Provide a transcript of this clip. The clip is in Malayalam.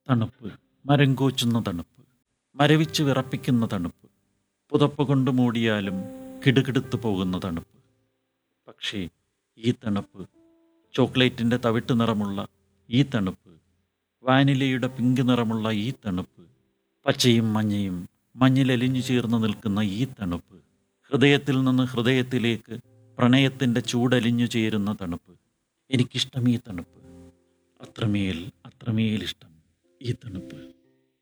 തണുപ്പ് മരം കോച്ചുന്ന തണുപ്പ് മരവിച്ച് വിറപ്പിക്കുന്ന തണുപ്പ് പുതപ്പ് കൊണ്ട് മൂടിയാലും കിടുകിടുത്തു പോകുന്ന തണുപ്പ് പക്ഷേ ഈ തണുപ്പ് ചോക്ലേറ്റിൻ്റെ തവിട്ട് നിറമുള്ള ഈ തണുപ്പ് വാനിലയുടെ പിങ്ക് നിറമുള്ള ഈ തണുപ്പ് പച്ചയും മഞ്ഞയും മഞ്ഞിലലിഞ്ഞു ചേർന്ന് നിൽക്കുന്ന ഈ തണുപ്പ് ഹൃദയത്തിൽ നിന്ന് ഹൃദയത്തിലേക്ക് പ്രണയത്തിൻ്റെ ചൂടലിഞ്ഞു ചേരുന്ന തണുപ്പ് എനിക്കിഷ്ടം ഈ തണുപ്പ് അത്രമേൽ അത്രമേൽ ഇഷ്ടം ഈ തണുപ്പ്